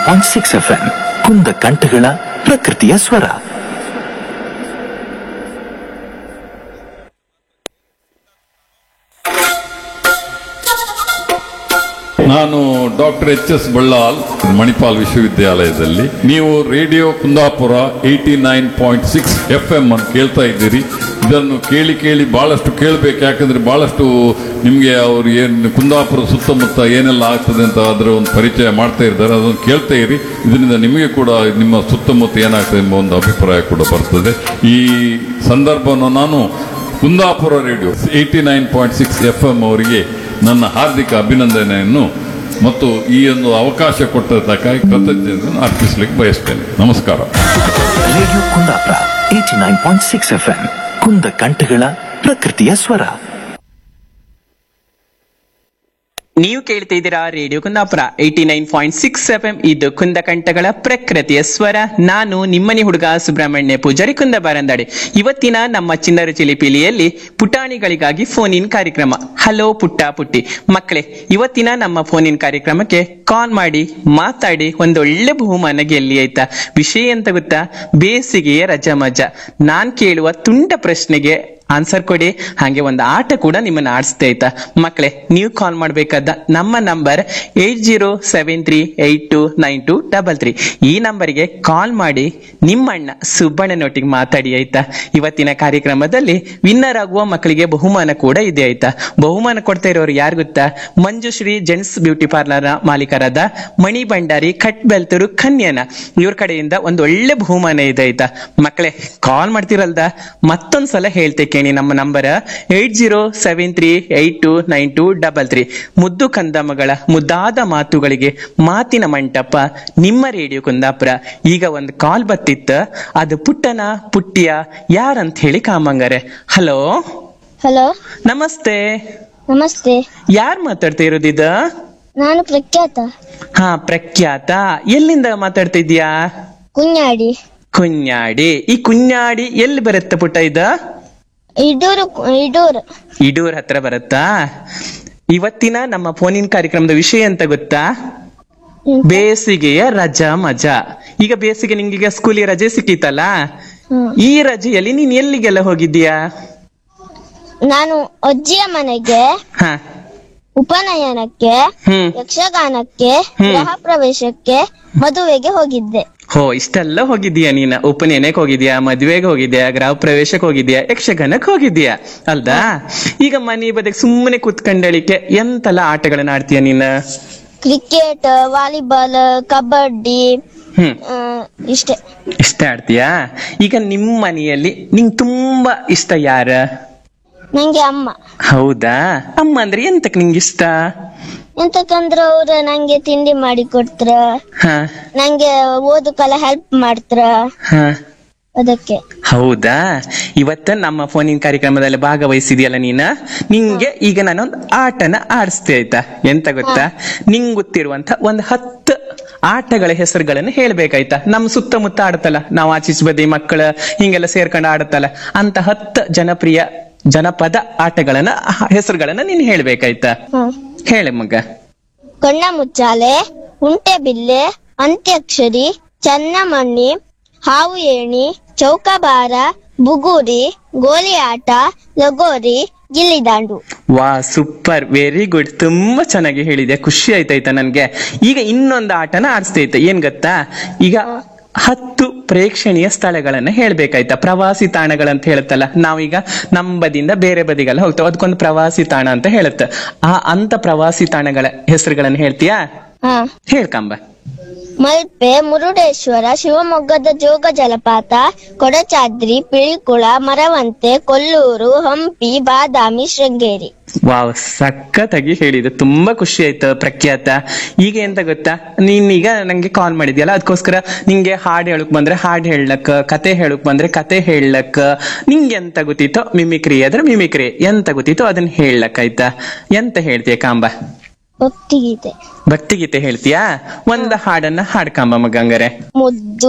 Point six F M ಕುಂದ ಕಂಠಗಳ ಪ್ರಕೃತಿಯ ಸ್ವರ ನಾನು doctor H S Ballal Manipal ವಿಶ್ವವಿದ್ಯಾಲಯದಲ್ಲಿ ನೀವು radio Kundapura eighty nine point six F M ಅನ್ನು ಕೇಳ್ತಾ ಇದ್ದೀರಿ ಇದನ್ನು ಕೇಳಿ ಕೇಳಿ ಬಹಳಷ್ಟು ಕೇಳಬೇಕು ಯಾಕಂದ್ರೆ ಬಹಳಷ್ಟು ನಿಮಗೆ ಅವ್ರು ಏನು ಕುಂದಾಪುರ ಸುತ್ತಮುತ್ತ ಏನೆಲ್ಲ ಆಗ್ತದೆ ಅಂತ ಅದರ ಒಂದು ಪರಿಚಯ ಮಾಡ್ತಾ ಇದ್ದಾರೆ ಅದನ್ನು ಕೇಳ್ತಾ ಇರಿ ಇದರಿಂದ ನಿಮಗೆ ಕೂಡ ನಿಮ್ಮ ಸುತ್ತಮುತ್ತ ಏನಾಗ್ತದೆ ಎಂಬ ಒಂದು ಅಭಿಪ್ರಾಯ ಕೂಡ ಬರ್ತದೆ ಈ ಸಂದರ್ಭವನ್ನು ನಾನು Kundapura radio eighty nine point six F M ಅವರಿಗೆ ನನ್ನ ಹಾರ್ದಿಕ ಅಭಿನಂದನೆಯನ್ನು ಮತ್ತು ಈ ಒಂದು ಅವಕಾಶ ಕೊಟ್ಟದ್ದಕ್ಕಾಗಿ ಕೃತಜ್ಞತೆಯನ್ನು ಅರ್ಪಿಸಲಿಕ್ಕೆ ಬಯಸ್ತೇನೆ ನಮಸ್ಕಾರ radio Kundapura eighty nine point six F M ಕುಂದ ಕಂಠಗಳ ಪ್ರಕೃತಿಯ ಸ್ವರ ನೀವು ಕೇಳ್ತಾ ಇದ್ದೀರಾ radio Kundapura eighty nine point six F M ಇದು ಕುಂದಕಂಠಗಳ ಪ್ರಕೃತಿಯ ಸ್ವರ ನಾನು ನಿಮ್ಮನಿ ಹುಡುಗ ಸುಬ್ರಹ್ಮಣ್ಯ ಪೂಜಾರಿ ಕುಂದ ಬಾರಂದಾಡೆ ಇವತ್ತಿನ ನಮ್ಮ ಚಿನ್ನರ ಚಿಲಿಪಿಲಿಯಲ್ಲಿ ಪುಟಾಣಿಗಳಿಗಾಗಿ ಫೋನ್ ಇನ್ ಕಾರ್ಯಕ್ರಮ ಹಲೋ ಪುಟ್ಟ ಪುಟ್ಟಿ ಮಕ್ಕಳೇ ಇವತ್ತಿನ ನಮ್ಮ ಫೋನ್ ಇನ್ ಕಾರ್ಯಕ್ರಮಕ್ಕೆ ಕಾಲ್ ಮಾಡಿ ಮಾತಾಡಿ ಒಂದೊಳ್ಳೆ ಬಹುಮಾನ ಗೆಲ್ಲಿ ಆಯ್ತಾ ವಿಷಯ ಎಂತ ಗೊತ್ತಾ ಬೇಸಿಗೆಯ ರಜಾ ಮಜಾ ನಾನ್ ಕೇಳುವ ತುಂಟ ಪ್ರಶ್ನೆಗೆ ಆನ್ಸರ್ ಕೊಡಿ ಹಾಗೆ ಒಂದು ಆಟ ಕೂಡ ನಿಮ್ಮನ್ನ ಆಡಿಸ್ತಾ ಆಯ್ತಾ ಮಕ್ಕಳೇ ನೀವು ಕಾಲ್ ಮಾಡ್ಬೇಕಾದ ನಮ್ಮ number eight zero seven three eight two nine two double three ಈ ನಂಬರಿಗೆ ಕಾಲ್ ಮಾಡಿ ನಿಮ್ಮಣ್ಣ ಸುಬ್ಬಣ್ಣನೊಟ್ಟಿಗೆ ಮಾತಾಡಿ ಆಯ್ತಾ ಇವತ್ತಿನ ಕಾರ್ಯಕ್ರಮದಲ್ಲಿ ವಿನ್ನರ್ ಆಗುವ ಮಕ್ಕಳಿಗೆ ಬಹುಮಾನ ಕೂಡ ಇದೆ ಆಯ್ತಾ ಬಹುಮಾನ ಕೊಡ್ತಾ ಇರೋರು ಯಾರು ಗೊತ್ತಾ ಮಂಜುಶ್ರೀ ಜೆಂಟ್ಸ್ ಬ್ಯೂಟಿ ಪಾರ್ಲರ್ ಮಾಲೀಕರಾದ ಮಣಿ ಭಂಡಾರಿ ಕಟ್ ಬೆಲ್ತರು ಕನ್ಯನ ಇವ್ರ ಕಡೆಯಿಂದ ಒಂದು ಒಳ್ಳೆ ಬಹುಮಾನ ಇದೆ ಆಯ್ತಾ ಮಕ್ಕಳೇ ಕಾಲ್ ಮಾಡ್ತಿರಲ್ದ ಮತ್ತೊಂದ್ಸಲ ಹೇಳ್ತೆ ಕೇಳಿ ನಮ್ಮ number eight zero seven three eight two nine two double three ಮುದ್ದು ಕಂದಮ್ಮಗಳ ಮುದ್ದಾದ ಮಾತುಗಳಿಗೆ ಮಾತಿನ ಮಂಟಪ ನಿಮ್ಮ ರೇಡಿಯೋ ಕುಂದಾಪುರ ಈಗ ಒಂದು ಕಾಲ್ ಬತ್ತಿತ್ತ ಅದು ಪುಟ್ಟನ ಪುಟ್ಟಿಯ ಯಾರಂತ ಹೇಳಿ ಕಾಮಂಗರೆ ಹಲೋ ಹಲೋ ನಮಸ್ತೆ ನಮಸ್ತೆ ಯಾರ್ ಮಾತಾಡ್ತಾ ಇರೋದಿದ ನಾನು ಪ್ರಖ್ಯಾತ ಹಾ ಪ್ರಖ್ಯಾತ ಎಲ್ಲಿಂದ ಮಾತಾಡ್ತಾ ಇದ್ಯಾ ಕುഞ്ഞാಡಿ ಕುഞ്ഞാಡಿ ಈ ಕುഞ്ഞാಡಿ ಎಲ್ಲಿ ಬರುತ್ತೆ ಪುಟ್ಟ ಇದ ಇಡೂರು ಇಡೂರು ಇಡೂರ್ ಹತ್ರ ಬರುತ್ತಾ ಇವತ್ತಿನ ನಮ್ಮ ಫೋನಿನ ಕಾರ್ಯಕ್ರಮದ ವಿಷಯ ಅಂತ ಗೊತ್ತಾ ಬೇಸಿಗೆಯ ರಜಾ ಮಜಾ ಈಗ ಬೇಸಿಗೆ ನಿಂಗೀಗ ಸ್ಕೂಲಿಗೆ ರಜೆ ಸಿಕ್ಕಿತಲ್ಲ ಹ್ಮ್. ಈ ರಜೆಯಲ್ಲಿ ನೀನ್ ಎಲ್ಲಿಗೆಲ್ಲ ಹೋಗಿದ್ದೀಯಾ ನಾನು ಅಜ್ಜಿಯ ಮನೆಗೆ ಹ ಉಪನಯನಕ್ಕೆ ಹ್ಮ್ ಯಕ್ಷಗಾನಕ್ಕೆ ಹ್ಮ್. ಗೃಹ ಪ್ರವೇಶಕ್ಕೆ ಮದುವೆಗೆ ಹೋಗಿದ್ದೆ ಹೋ ಇಷ್ಟೆಲ್ಲ ಹೋಗಿದ್ದೀಯಾ ನೀನ ಉಪನಯನಕ್ಕೆ ಹೋಗಿದ್ಯಾ ಮದ್ವೆಗೆ ಹೋಗಿದ್ಯಾ ಗೃಹ ಪ್ರವೇಶಕ್ಕೆ ಹೋಗಿದ್ಯಾ ಯಕ್ಷಗಾನಕ್ಕೆ ಹೋಗಿದ್ಯಾ ಅಲ್ದಾ ಈಗ ಮನೆ ಬದಿಗೆ ಸುಮ್ಮನೆ ಕೂತ್ಕೊಂಡಳಿಕೆ ಎಂತೆಲ್ಲ ಆಟಗಳನ್ನ ಆಡ್ತೀಯ ನೀನ ಕ್ರಿಕೆಟ್ ವಾಲಿಬಾಲ್ ಕಬಡ್ಡಿ ಹ್ಮ್ ಆ, ಇಷ್ಟೇ ಇಷ್ಟ ಆಡ್ತೀಯಾ ಈಗ ನಿಮ್ ಮನೆಯಲ್ಲಿ ನಿಂಗ್ ತುಂಬಾ ಇಷ್ಟ ಯಾರ ನಂಗೆ ಅಮ್ಮ ಹೌದಾ ಅಮ್ಮ ಅಂದ್ರೆ ಎಂತಕ್ ನಿಂಗೆ ಇಷ್ಟ ಎಂತಕಂದ್ರೆ ಅವ್ರು ನಂಗೆ ತಿಂಡಿ ಮಾಡಿ ಕೊಡ್ತಾರ ಹ ನಂಗೆ ಓದಕ್ಕೆಲ್ಲ ಹೆಲ್ಪ್ ಮಾಡ್ತಾರ ಹ ಅದಕ್ಕೆ ಹೌದಾ ಇವತ್ತ ನಮ್ಮ ಫೋನಿನ ಕಾರ್ಯಕ್ರಮದಲ್ಲಿ ಭಾಗವಹಿಸಿದ್ಯಲ್ಲ ನೀನ ನಿಂಗೆ ಈಗ ನಾನೊಂದು ಆಟನ ಆಡಿಸ್ತೆ ಆಯ್ತಾ ಎಂತ ಗೊತ್ತಾ ನಿಂಗ್ ಗೊತ್ತಿರುವಂತ ಒಂದ್ ಹತ್ತು ಆಟಗಳ ಹೆಸರುಗಳನ್ನು ಹೇಳ್ಬೇಕಾಯ್ತಾ ನಮ್ ಸುತ್ತಮುತ್ತ ಆಡುತ್ತಲ್ಲ ನಾವು ಆಚೀಚ್ ಬದಿ ಮಕ್ಕಳ ಹಿಂಗೆಲ್ಲ ಸೇರ್ಕೊಂಡು ಆಡುತ್ತಲ್ಲ ಅಂತ ಹತ್ತು ಜನಪ್ರಿಯ ಜನಪದ ಆಟಗಳನ್ನ ಹೆಸರುಗಳನ್ನ ನೀನ್ ಹೇಳ್ಬೇಕಾಯ್ತಾ ಹ್ಮ್ ಹೇಳಿ ಮಗ ಕಣ್ಣ ಮುಚ್ಚಾಲೆ ಉಂಟೆಬಿಲ್ಲೆ ಅಂತ್ಯಕ್ಷರಿ ಚನ್ನಮಣ್ಣಿ ಹಾವು ಏಣಿ ಚೌಕಬಾರ ಬುಗುರಿ ಗೋಲಿ ಆಟ ಲಗೋರಿ ಗಿಲ್ಲಿದಾಂಡು ವಾ ಸೂಪರ್ ವೆರಿ ಗುಡ್ ತುಂಬಾ ಚೆನ್ನಾಗಿ ಹೇಳಿದೆ ಖುಷಿ ಆಯ್ತಾಯ್ತಾ ನನ್ಗೆ ಈಗ ಇನ್ನೊಂದು ಆಟನ ಆಡಿಸ್ತೈತೆ ಏನ್ ಗೊತ್ತಾ ಈಗ ಹತ್ತು ಪ್ರೇಕ್ಷಣೀಯ ಸ್ಥಳಗಳನ್ನ ಹೇಳ್ಬೇಕಾಯ್ತಾ ಪ್ರವಾಸಿ ತಾಣಗಳಂತ ಹೇಳುತ್ತಲ್ಲ ನಾವೀಗ ನಮ್ಮ ಬದಿಯಿಂದ ಬೇರೆ ಬದಿಗೆಲ್ಲ ಹೋಗ್ತೇವೆ ಅದಕ್ಕೊಂದು ಪ್ರವಾಸಿ ತಾಣ ಅಂತ ಹೇಳುತ್ತೆ ಆ ಅಂತ ಪ್ರವಾಸಿ ತಾಣಗಳ ಹೆಸರುಗಳನ್ನ ಹೇಳ್ತೀಯಾ ಹಾ ಹೇಳ್ಕಂಬ ಮಲ್ಪೆ ಮುರುಡೇಶ್ವರ ಶಿವಮೊಗ್ಗದ ಜೋಗ ಜಲಪಾತ ಕೊಡಚಾದ್ರಿ ಪಿಳಿಕುಳ ಮರವಂತೆ ಕೊಲ್ಲೂರು ಹಂಪಿ ಬಾದಾಮಿ ಶೃಂಗೇರಿ ವಾವ್ ಸಖತ್ತಾಗಿ ಹೇಳಿದೆ ತುಂಬಾ ಖುಷಿ ಆಯ್ತು ಪ್ರಖ್ಯಾತ ಈಗ ಎಂತ ಗೊತ್ತಾ ನೀನೀಗ ನಂಗೆ ಕಾಲ್ ಮಾಡಿದ್ಯಲ್ಲ ಅದಕ್ಕೋಸ್ಕರ ನಿಂಗೆ ಹಾಡ್ ಹೇಳಕ್ ಬಂದ್ರೆ ಹಾಡ್ ಹೇಳಕ್ ಕತೆ ಹೇಳಕ್ ಬಂದ್ರೆ ಕತೆ ಹೇಳಕ್ ನಿಂಗೆ ಎಂತ ಗೊತ್ತಿತ್ತೋ ಮಿಮಿಕ್ರಿ ಆದ್ರೆ ಮಿಮಿಕ್ರಿ ಎಂತ ಗೊತ್ತಿತ್ತೋ ಅದನ್ನ ಹೇಳಕ್ ಆಯ್ತಾ ಎಂತ ಹೇಳ್ತೀಯ ಕಾಂಬ ಭಕ್ತಿಗೀತೆ ಭಕ್ತಿಗೀತೆ ಹೇಳ್ತೀಯಾ ಒಂದ್ ಹಾಡನ್ನ ಹಾಡ್ಕಾಂಬ ಮಗಂಗರೆ ಮುದ್ದು